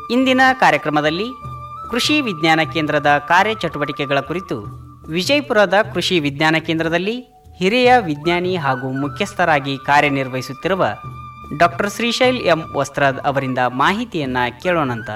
ಇಂದಿನ ಕಾರ್ಯಕ್ರಮದಲ್ಲಿ ಕೃಷಿ ವಿಜ್ಞಾನ ಕೇಂದ್ರದ ಕಾರ್ಯಚಟುವಟಿಕೆಗಳ ಕುರಿತು ವಿಜಯಪುರದ ಕೃಷಿ ವಿಜ್ಞಾನ ಕೇಂದ್ರದಲ್ಲಿ ಹಿರಿಯ ವಿಜ್ಞಾನಿ ಹಾಗೂ ಮುಖ್ಯಸ್ಥರಾಗಿ ಕಾರ್ಯನಿರ್ವಹಿಸುತ್ತಿರುವ ಡಾಕ್ಟರ್ ಶ್ರೀಶೈಲ್ ಎಂ ವಸ್ತ್ರದ್ ಅವರಿಂದ ಮಾಹಿತಿಯನ್ನ ಕೇಳೋಣಂತ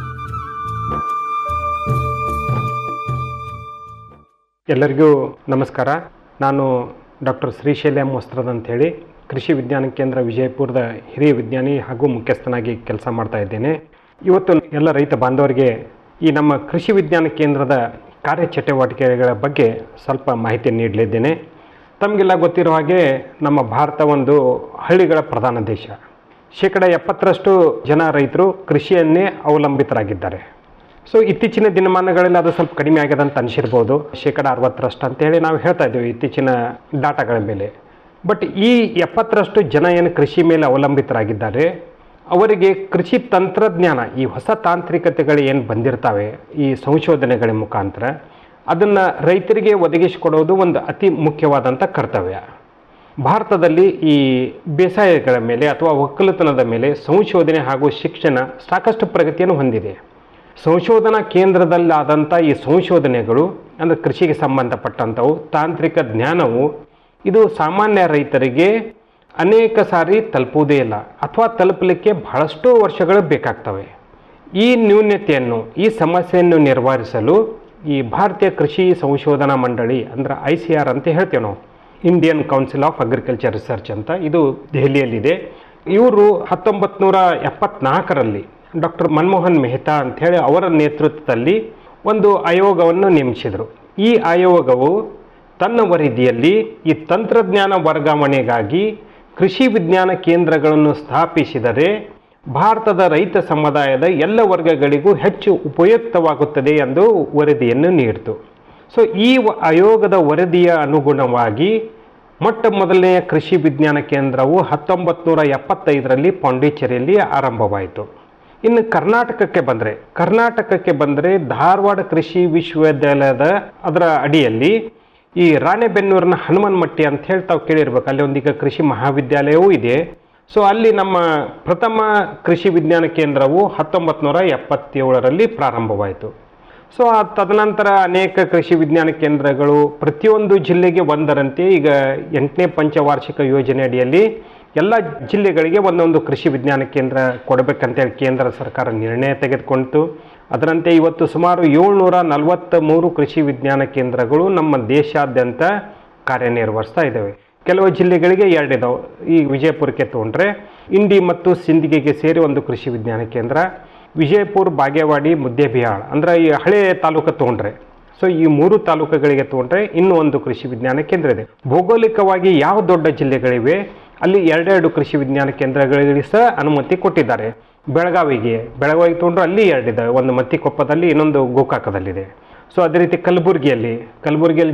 ಎಲ್ಲರಿಗೂ ನಮಸ್ಕಾರ ನಾನು ಡಾಕ್ಟರ್ ಶ್ರೀಶೈಲ ಎಂ ವಸ್ತ್ರದ ಅಂತೇಳಿ ಕೃಷಿ ವಿಜ್ಞಾನ ಕೇಂದ್ರ ವಿಜಯಪುರದ ಹಿರಿಯ ವಿಜ್ಞಾನಿ ಹಾಗೂ ಮುಖ್ಯಸ್ಥನಾಗಿ ಕೆಲಸ ಮಾಡ್ತಾ ಇದ್ದೇನೆ ಇವತ್ತು ಎಲ್ಲ ರೈತ ಬಾಂಧವರಿಗೆ ಈ ನಮ್ಮ ಕೃಷಿ ವಿಜ್ಞಾನ ಕೇಂದ್ರದ ಕಾರ್ಯಚಟುವಟಿಕೆಗಳ ಬಗ್ಗೆ ಸ್ವಲ್ಪ ಮಾಹಿತಿ ನೀಡಲಿದ್ದೇನೆ ತಮಗೆಲ್ಲ ಗೊತ್ತಿರೋ ಹಾಗೆ ನಮ್ಮ ಭಾರತ ಒಂದು ಹಳ್ಳಿಗಳ ಪ್ರಧಾನ ದೇಶ ಶೇಕಡ ಎಪ್ಪತ್ತರಷ್ಟು ಜನ ರೈತರು ಕೃಷಿಯನ್ನೇ ಅವಲಂಬಿತರಾಗಿದ್ದಾರೆ ಸೊ ಇತ್ತೀಚಿನ ದಿನಮಾನಗಳಲ್ಲಿ ಅದು ಸ್ವಲ್ಪ ಕಡಿಮೆ ಆಗಿದೆ ಅಂತ ಅನಿಸಿರ್ಬೋದು ಶೇಕಡ ಅರವತ್ತರಷ್ಟು ಅಂತೇಳಿ ನಾವು ಹೇಳ್ತಾ ಇದ್ದೀವಿ ಇತ್ತೀಚಿನ ಡಾಟಾಗಳ ಮೇಲೆ ಬಟ್ ಈ ಎಪ್ಪತ್ತರಷ್ಟು ಜನ ಏನು ಕೃಷಿ ಮೇಲೆ ಅವಲಂಬಿತರಾಗಿದ್ದಾರೆ ಅವರಿಗೆ ಕೃಷಿ ತಂತ್ರಜ್ಞಾನ ಈ ಹೊಸ ತಾಂತ್ರಿಕತೆಗಳು ಏನು ಬಂದಿರ್ತವೆ ಈ ಸಂಶೋಧನೆಗಳ ಮುಖಾಂತರ ಅದನ್ನು ರೈತರಿಗೆ ಒದಗಿಸಿಕೊಡೋದು ಒಂದು ಅತಿ ಮುಖ್ಯವಾದಂಥ ಕರ್ತವ್ಯ ಭಾರತದಲ್ಲಿ ಈ ಬೇಸಾಯಗಳ ಮೇಲೆ ಅಥವಾ ಒಕ್ಕಲುತನದ ಮೇಲೆ ಸಂಶೋಧನೆ ಹಾಗೂ ಶಿಕ್ಷಣ ಸಾಕಷ್ಟು ಪ್ರಗತಿಯನ್ನು ಹೊಂದಿದೆ ಸಂಶೋಧನಾ ಕೇಂದ್ರದಲ್ಲಾದಂಥ ಈ ಸಂಶೋಧನೆಗಳು ಅಂದರೆ ಕೃಷಿಗೆ ಸಂಬಂಧಪಟ್ಟಂಥವು ತಾಂತ್ರಿಕ ಜ್ಞಾನವು ಇದು ಸಾಮಾನ್ಯ ರೈತರಿಗೆ ಅನೇಕ ಸಾರಿ ತಲುಪುವುದೇ ಇಲ್ಲ ಅಥವಾ ತಲುಪಲಿಕ್ಕೆ ಬಹಳಷ್ಟು ವರ್ಷಗಳು ಬೇಕಾಗ್ತವೆ ಈ ನ್ಯೂನ್ಯತೆಯನ್ನು ಈ ಸಮಸ್ಯೆಯನ್ನು ನಿರ್ವಹಿಸಲು ಈ ಭಾರತೀಯ ಕೃಷಿ ಸಂಶೋಧನಾ ಮಂಡಳಿ ಅಂದ್ರೆ ಐ ಸಿ ಆರ್ ಅಂತ ಹೇಳ್ತೇವೆ ನಾವು Indian Council of Agriculture Research ಅಂತ ಇದು ದೆಹಲಿಯಲ್ಲಿದೆ ಇವರು ಹತ್ತೊಂಬತ್ತು ನೂರ ಎಪ್ಪತ್ನಾಲ್ಕರಲ್ಲಿ ಡಾಕ್ಟರ್ ಮನಮೋಹನ್ ಮೆಹ್ತಾ ಅಂಥೇಳಿ ಅವರ ನೇತೃತ್ವದಲ್ಲಿ ಒಂದು ಆಯೋಗವನ್ನು ನೇಮಿಸಿದರು ಈ ಆಯೋಗವು ತನ್ನ ವರದಿಯಲ್ಲಿ ಈ ತಂತ್ರಜ್ಞಾನ ವರ್ಗಾವಣೆಗಾಗಿ ಕೃಷಿ ವಿಜ್ಞಾನ ಕೇಂದ್ರಗಳನ್ನು ಸ್ಥಾಪಿಸಿದರೆ ಭಾರತದ ರೈತ ಸಮುದಾಯದ ಎಲ್ಲ ವರ್ಗಗಳಿಗೂ ಹೆಚ್ಚು ಉಪಯುಕ್ತವಾಗುತ್ತದೆ ಎಂದು ವರದಿಯನ್ನು ನೀಡಿತು ಸೊ ಈ ವ- ಆಯೋಗದ ವರದಿಯ ಅನುಗುಣವಾಗಿ ಮೊಟ್ಟ ಮೊದಲನೆಯ ಕೃಷಿ ವಿಜ್ಞಾನ ಕೇಂದ್ರವು ಹತ್ತೊಂಬತ್ತು ನೂರ ಎಪ್ಪತ್ತೈದರಲ್ಲಿ ಪಾಂಡಿಚೇರಿಯಲ್ಲಿ ಆರಂಭವಾಯಿತು ಇನ್ನು ಕರ್ನಾಟಕಕ್ಕೆ ಬಂದರೆ ಕರ್ನಾಟಕಕ್ಕೆ ಬಂದರೆ ಧಾರವಾಡ ಕೃಷಿ ವಿಶ್ವವಿದ್ಯಾಲಯದ ಅದರ ಅಡಿಯಲ್ಲಿ ಈ ರಾಣೆಬೆನ್ನೂರಿನ ಹನುಮನ್ಮಟ್ಟಿ ಅಂತ ಹೇಳಿ ತಾವು ಕೇಳಿರ್ಬೇಕು ಅಲ್ಲಿ ಒಂದೀಗ ಕೃಷಿ ಮಹಾವಿದ್ಯಾಲಯವೂ ಇದೆ ಸೊ ಅಲ್ಲಿ ನಮ್ಮ ಪ್ರಥಮ ಕೃಷಿ ವಿಜ್ಞಾನ ಕೇಂದ್ರವು ಹತ್ತೊಂಬತ್ತು ನೂರ ಎಪ್ಪತ್ತೇಳರಲ್ಲಿ ಪ್ರಾರಂಭವಾಯಿತು ಸೊ ಆ ತದನಂತರ ಅನೇಕ ಕೃಷಿ ವಿಜ್ಞಾನ ಕೇಂದ್ರಗಳು ಪ್ರತಿಯೊಂದು ಜಿಲ್ಲೆಗೆ ಒಂದರಂತೆ ಈಗ ಎಂಟನೇ ಪಂಚವಾರ್ಷಿಕ ಯೋಜನೆ ಅಡಿಯಲ್ಲಿ ಎಲ್ಲ ಜಿಲ್ಲೆಗಳಿಗೆ ಒಂದೊಂದು ಕೃಷಿ ವಿಜ್ಞಾನ ಕೇಂದ್ರ ಕೊಡಬೇಕಂತೇಳಿ ಕೇಂದ್ರ ಸರ್ಕಾರ ನಿರ್ಣಯ ತೆಗೆದುಕೊಂಡಿತು ಅದರಂತೆ ಇವತ್ತು ಸುಮಾರು ಏಳ್ನೂರ ನಲವತ್ತ ಮೂರು ಕೃಷಿ ವಿಜ್ಞಾನ ಕೇಂದ್ರಗಳು ನಮ್ಮ ದೇಶಾದ್ಯಂತ ಕಾರ್ಯನಿರ್ವಹಿಸ್ತಾ ಇದ್ದಾವೆ ಕೆಲವು ಜಿಲ್ಲೆಗಳಿಗೆ ಎರಡಿದಾವೆ ಈ ವಿಜಯಪುರಕ್ಕೆ ತೊಗೊಂಡ್ರೆ ಇಂಡಿ ಮತ್ತು ಸಿಂದಗಿಗೆ ಸೇರಿ ಒಂದು ಕೃಷಿ ವಿಜ್ಞಾನ ಕೇಂದ್ರ ವಿಜಯಪುರ ಬಾಗೇವಾಡಿ ಮುದ್ದೇಬಿಹಾಳ್ ಅಂದ್ರೆ ಈ ಹಳೆ ತಾಲೂಕು ತೊಗೊಂಡ್ರೆ ಸೊ ಈ ಮೂರು ತಾಲೂಕುಗಳಿಗೆ ತೊಗೊಂಡ್ರೆ ಇನ್ನೂ ಒಂದು ಕೃಷಿ ವಿಜ್ಞಾನ ಕೇಂದ್ರ ಇದೆ ಭೌಗೋಳಿಕವಾಗಿ ಯಾವ ದೊಡ್ಡ ಜಿಲ್ಲೆಗಳಿವೆ ಅಲ್ಲಿ ಎರಡೆರಡು ಕೃಷಿ ವಿಜ್ಞಾನ ಕೇಂದ್ರಗಳಿಗೆ ಸಹ ಅನುಮತಿ ಕೊಟ್ಟಿದ್ದಾರೆ ಬೆಳಗಾವಿಗೆ ಬೆಳಗಾವಿಗೆ ತೊಗೊಂಡ್ರೆ ಅಲ್ಲಿ ಎರಡಿದ್ದಾವೆ ಒಂದು ಮತ್ತಿಕೊಪ್ಪದಲ್ಲಿ ಇನ್ನೊಂದು ಗೋಕಾಕದಲ್ಲಿದೆ ಸೊ ಅದೇ ರೀತಿ ಕಲಬುರಗಿಯಲ್ಲಿ ಕಲಬುರಗಿಯಲ್ಲಿ